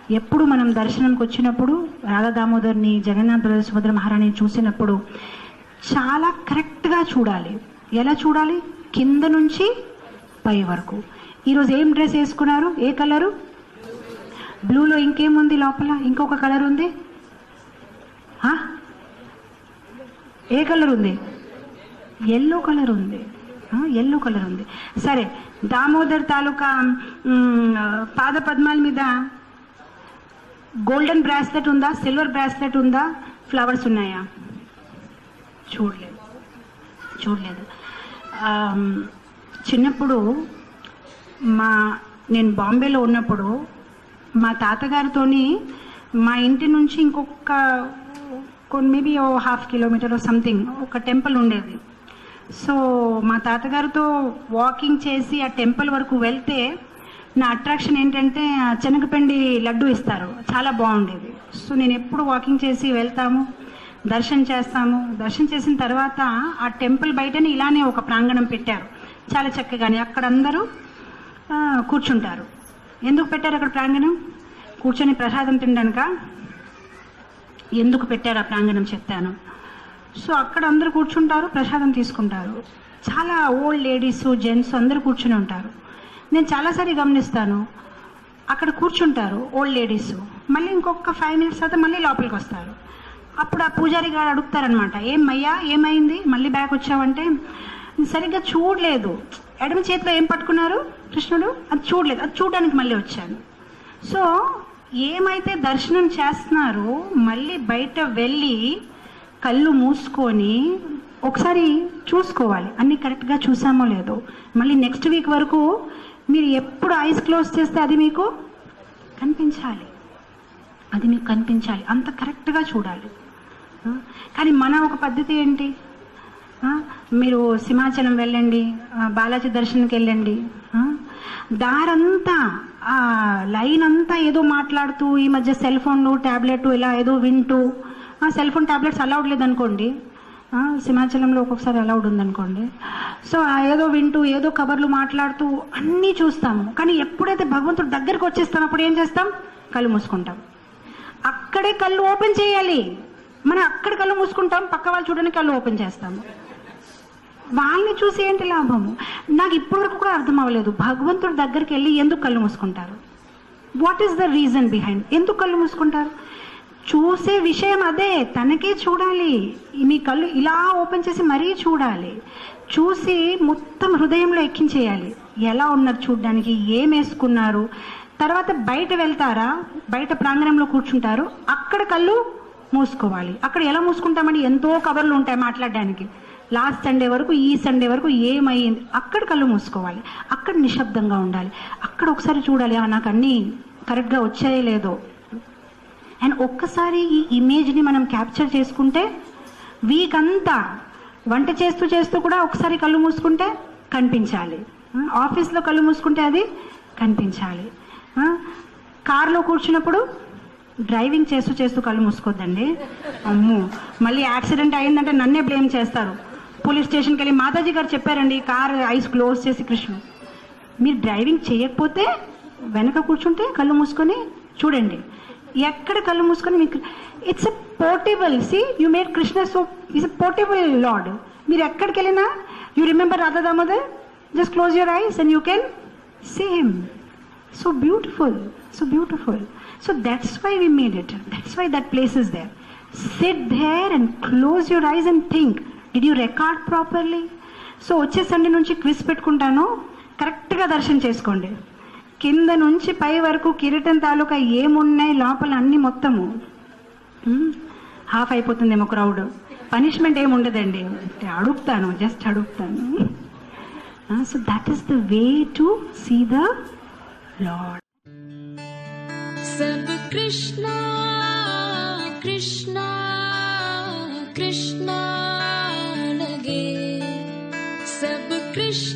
ఎప్పుడు మనం దర్శనంకి వచ్చినప్పుడు రాధా దామోదర్ని జగన్నాథ్ బ్రదర్ సుభద్ర మహారాణిని చూసినప్పుడు చాలా కరెక్ట్గా చూడాలి ఎలా చూడాలి కింద నుంచి పై వరకు ఈరోజు ఏం డ్రెస్ వేసుకున్నారు ఏ కలరు బ్లూలో ఇంకేముంది లోపల ఇంకొక కలర్ ఉంది ఆ? ఏ కలర్ ఉంది ఎల్లో కలర్ ఉంది ఎల్లో కలర్ ఉంది సరే దామోదర్ తాలూకా మ్, పాద పద్మాల మీద గోల్డెన్ బ్రాస్లెట్ ఉందా సిల్వర్ బ్రాస్లెట్ ఉందా ఫ్లవర్స్ ఉన్నాయా చూడలేదు చూడలేదు ఆమ్, చిన్నప్పుడు మా నేను బాంబేలో ఉన్నప్పుడు మా తాతగారితోని మా ఇంటి నుంచి ఇంకొక కొన్ని మేబీ ఓ హాఫ్ కిలోమీటర్ సంథింగ్ ఒక టెంపుల్ ఉండేది సో మా తాతగారితో వాకింగ్ చేసి ఆ టెంపుల్ వరకు వెళ్తే నా అట్రాక్షన్ ఏంటంటే ఆ శనగపిండి లడ్డు ఇస్తారు చాలా బాగుండేది సో నేను ఎప్పుడు వాకింగ్ చేసి వెళ్తాము దర్శనం చేస్తాము దర్శనం చేసిన తర్వాత ఆ టెంపుల్ బయటనే ఇలానే ఒక ప్రాంగణం పెట్టారు చాలా చక్కగానే అక్కడ అందరూ ఆ, కూర్చుంటారు ఎందుకు పెట్టారు అక్కడ ప్రాంగణం కూర్చొని ప్రసాదం తినడానిక ఎందుకు పెట్టారు ఆ ప్రాంగణం చెప్తాను సో అక్కడ అందరూ కూర్చుంటారు ప్రసాదం తీసుకుంటారు చాలా ఓల్డ్ లేడీస్ జెంట్స్ అందరూ కూర్చుని ఉంటారు నేను చాలాసారి గమనిస్తాను అక్కడ కూర్చుంటారు ఓల్డ్ లేడీస్ మళ్ళీ ఇంకొక ఫైవ్ మినిట్స్ తర్వాత మళ్ళీ లోపలికి వస్తారు అప్పుడు ఆ పూజారి గారు అడుగుతారనమాట ఏమయ్యా ఏమైంది మళ్ళీ బ్యాక్ వచ్చావంటే సరిగ్గా చూడలేదు ఎడమ చేతిలో ఏం పట్టుకున్నారు కృష్ణుడు అది చూడలేదు అది చూడడానికి మళ్ళీ వచ్చాను సో ఏమైతే దర్శనం చేస్తున్నారో మళ్ళీ బయట వెళ్ళి కళ్ళు మూసుకొని ఒకసారి చూసుకోవాలి అన్ని కరెక్ట్గా చూసామో లేదో మళ్ళీ నెక్స్ట్ వీక్ వరకు మీరు ఎప్పుడు ఐస్ క్లోజ్ చేస్తే అది మీకు కనిపించాలి అది మీకు కనిపించాలి అంత కరెక్ట్గా చూడాలి ఆ, కానీ మన ఒక పద్ధతి ఏంటి ఆ, మీరు సింహాచలం వెళ్ళండి ఆ, బాలాజీ దర్శనంకి వెళ్ళండి ఆ, దారంతా ఆ లైన్ అంతా ఏదో మాట్లాడుతూ ఈ మధ్య సెల్ ఫోన్లు ట్యాబ్లెట్ ఇలా ఏదో వింటూ ఆ సెల్ ఫోన్ ట్యాబ్లెట్స్ అలౌడ్ లేదనుకోండి ఆ, సింహాచలంలో ఒక్కొక్కసారి అలౌడ్ ఉందనుకోండి సో ఆ ఏదో వింటూ ఏదో కబర్లు మాట్లాడుతూ అన్నీ చూస్తాము కానీ ఎప్పుడైతే భగవంతుడు దగ్గరికి వచ్చేస్తాం అప్పుడు ఏం చేస్తాం కళ్ళు మూసుకుంటాం అక్కడే కళ్ళు ఓపెన్ చేయాలి మనం అక్కడ కళ్ళు మూసుకుంటాం పక్క వాళ్ళు చూడడానికి కళ్ళు ఓపెన్ చేస్తాము వాళ్ళని చూసి ఏంటి లాభము నాకు ఇప్పటివరకు కూడా అర్థం అవ్వలేదు భగవంతుడి దగ్గరికి వెళ్ళి ఎందుకు కళ్ళు మూసుకుంటారు what is the reason behind ఎందుకు కళ్ళు మూసుకుంటారు చూసే విషయం అదే తనకే చూడాలి మీ కళ్ళు ఇలా ఓపెన్ చేసి మరీ చూడాలి చూసి మొత్తం హృదయంలో ఎక్కించేయాలి ఎలా ఉన్నారు చూడడానికి ఏం వేసుకున్నారు తర్వాత బయట వెళ్తారా బయట ప్రాంగణంలో కూర్చుంటారు అక్కడ కళ్ళు మూసుకోవాలి అక్కడ ఎలా మూసుకుంటామని ఎంతో కవర్లు ఉంటాయి మాట్లాడడానికి లాస్ట్ సండే వరకు ఈ సండే వరకు ఏమైంది అక్కడ కళ్ళు మూసుకోవాలి అక్కడ నిశ్శబ్దంగా ఉండాలి అక్కడ ఒకసారి చూడాలి "ఆ, నాకు అన్నీ కరెక్ట్గా వచ్చాయో లేదో అండ్ ఒక్కసారి ఈ ఇమేజ్ని మనం క్యాప్చర్ చేసుకుంటే వీక్ అంతా వంట చేస్తూ చేస్తూ కూడా ఒకసారి కళ్ళు మూసుకుంటే కనిపించాలి ఆ, ఆఫీస్లో కళ్ళు మూసుకుంటే అది కనిపించాలి ఆ, కార్లో కూర్చున్నప్పుడు డ్రైవింగ్ చేస్తూ చేస్తూ కళ్ళు మూసుకోవద్దండి అమ్మో మళ్ళీ యాక్సిడెంట్ అయిందంటే నన్నే బ్లేమ్ చేస్తారు పోలీస్ స్టేషన్కి వెళ్ళి మాతాజీ గారు చెప్పారండి కార్ ఐస్ క్లోజ్ చేసి కృష్ణ మీరు డ్రైవింగ్ చేయకపోతే వెనక కూర్చుంటే కళ్ళు మూసుకొని చూడండి ఎక్కడ కళ్ళు మూసుకొని మీకు it's a portable see you made Krishna so it's a portable Lord మీరు ఎక్కడికి వెళ్ళినా you remember Radha Damodar just close your eyes and you can same so beautiful so beautiful so that's why we made it that's why that place is there sit there and close your eyes and think did you record properly so వచ్చే Sunday నుంచి quiz పెట్టుకుంటాను కరెక్ట్గా దర్శనం చేసుకోండి కింద నుంచి పై వరకు కిరీటం తాలూకా ఏమున్నాయి లోపల అన్ని మొత్తము హాఫ్ అయిపోతుందేమో క్రౌడ్ పనిష్మెంట్ ఏమి ఉండదండి అడుగుతాను జస్ట్ అడుగుతాను so that is the way to see the Lord सब कृष्णा कृष्णा कृष्णा लगे सब कृष्ण